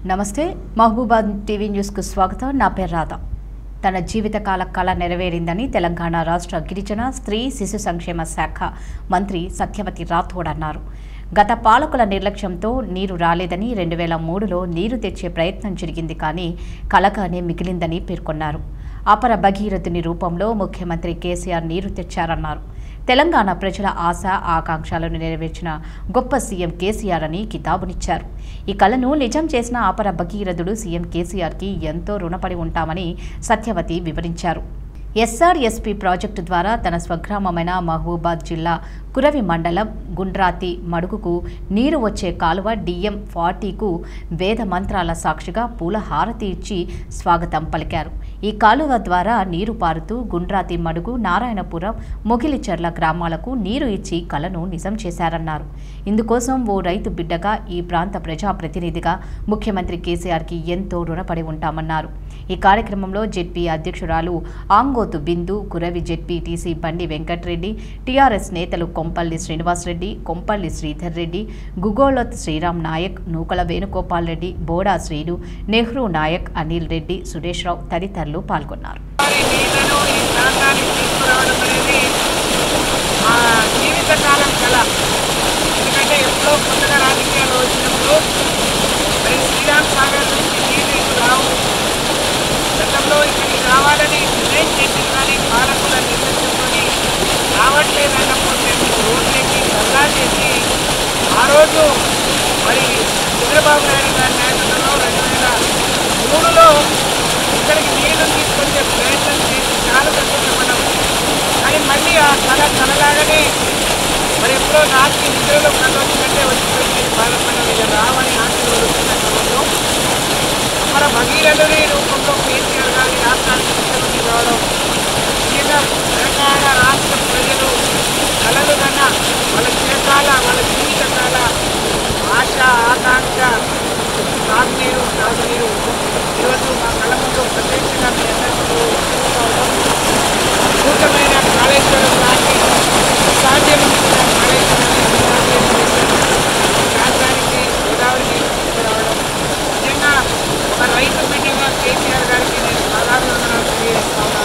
నమస్తే మహబూబాద్ టీవీ న్యూస్కు స్వాగతం నా పేరు రాధ తన జీవితకాల కళ నెరవేరిందని తెలంగాణ రాష్ట్ర గిరిజన స్త్రీ శిశు సంక్షేమ శాఖ మంత్రి సత్యవతి రాథోడ్ అన్నారు గత పాలకుల నిర్లక్ష్యంతో నీరు రాలేదని రెండు వేల మూడులో నీరు తెచ్చే ప్రయత్నం జరిగింది కానీ కలగానే మిగిలిందని పేర్కొన్నారు అపర భగీరథుని రూపంలో ముఖ్యమంత్రి కేసీఆర్ నీరు తెచ్చారన్నారు తెలంగాణ ప్రజల ఆశ ఆకాంక్షలను నెరవేర్చిన గొప్ప సీఎం కేసీఆర్ అని కితాబునిచ్చారు ఈ కళను నిజం చేసిన అపర భగీరథుడు సీఎం కేసీఆర్కి ఎంతో రుణపడి ఉంటామని సత్యవతి వివరించారు ఎస్ఆర్ఎస్పీ ప్రాజెక్టు ద్వారా తన స్వగ్రామమైన మహబూబాద్ జిల్లా కురవి మండలం గుండ్రాతి మడుగుకు నీరు వచ్చే కాలువ డిఎం ఫార్టీకు వేద మంత్రాల సాక్షిగా పూల హారతి ఇచ్చి స్వాగతం పలికారు ఈ కాలువ ద్వారా నీరు పారుతూ గుండ్రాతి మడుగు నారాయణపురం మొగిలిచెర్ల గ్రామాలకు నీరు ఇచ్చి కలను నిజం చేశారన్నారు ఇందుకోసం ఓ రైతు బిడ్డగా ఈ ప్రాంత ప్రజాప్రతినిధిగా ముఖ్యమంత్రి కేసీఆర్కి ఎంతో రుణపడి ఉంటామన్నారు ఈ కార్యక్రమంలో జెడ్పీ అధ్యక్షురాలు Angothu Bindu Kuravi ZP TC Bandi Venkatreddy TRS నేతలు కొంపల్లి శ్రీనివాసరెడ్డి కొంపల్లి శ్రీధర్ రెడ్డి గుగోళత్ శ్రీరామ్ నాయక్ నూకల వేణుగోపాల్ రెడ్డి బోడా శ్రీను నెహ్రూ నాయక్ అనిల్ రెడ్డి సురేష్ రావు తదితరులు పాల్గొన్నారు వారి నీళ్లను ఈ ప్రాంతానికి తీసుకురావడం అనేది మా జీవితకాలం కళ ఎందుకంటే ఎప్పుడో కొత్తగా రాజకీయాలు వచ్చినప్పుడు మరి శ్రీరామ్ సాగర్ నుంచి నీళ్ళు ఇటు రావు గతంలో ఇక్కడికి రావాలని డిజైన్ చేసింది కానీ పాలకుల నిర్లక్ష్యంతో రావట్లేదన్నప్పుడు మేము రోడ్లెక్కి సల్లా చేసి ఆ రోజు మరి చంద్రబాబు నాయుడు గారి నాయకత్వంలో రెండు వేల మూడులో ఇక్కడికి నీళ్లు తీసుకొచ్చే ప్రయత్నం చేసి చాలా కష్టపడ్డాం కానీ మళ్ళీ ఆ కళ కలలాగానే మరి ఎప్పుడో రాత్రి నిద్రలో కళ వచ్చినట్టే వచ్చిపోయింది బాధపడ్డ మీద రావని ఆశీర్వదిస్తున్న క్రమంలో అమర భగీరథుని రూపంలో కేసీఆర్ గారి రాష్ట్రానికి ముఖ్యమంత్రి కావడం ముఖ్యంగా తెలంగాణ రాష్ట్ర ప్రజలు కలలు కన్నా వాళ్ళ చిరకాల వాళ్ళ జీవితకాల ఆశ ఆకాంక్ష తాగునీరు తాగునీరు ఈరోజు మా కళ్ళ ముందు ప్రత్యక్షంగా మీ అందరికీ అద్భుతమైన కాళేశ్వరం లాంటి సాధ్యమైన కాళేశ్వరాన్ని అభివృద్ధి చేసి రాష్ట్రానికి గోదావరికి తీసుకురావడం నిజంగా ఒక రైతు బిడ్డగా కేసీఆర్ గారికి నేను ప్రధాన వందనాలు తెలియజేస్తా ఉన్నాను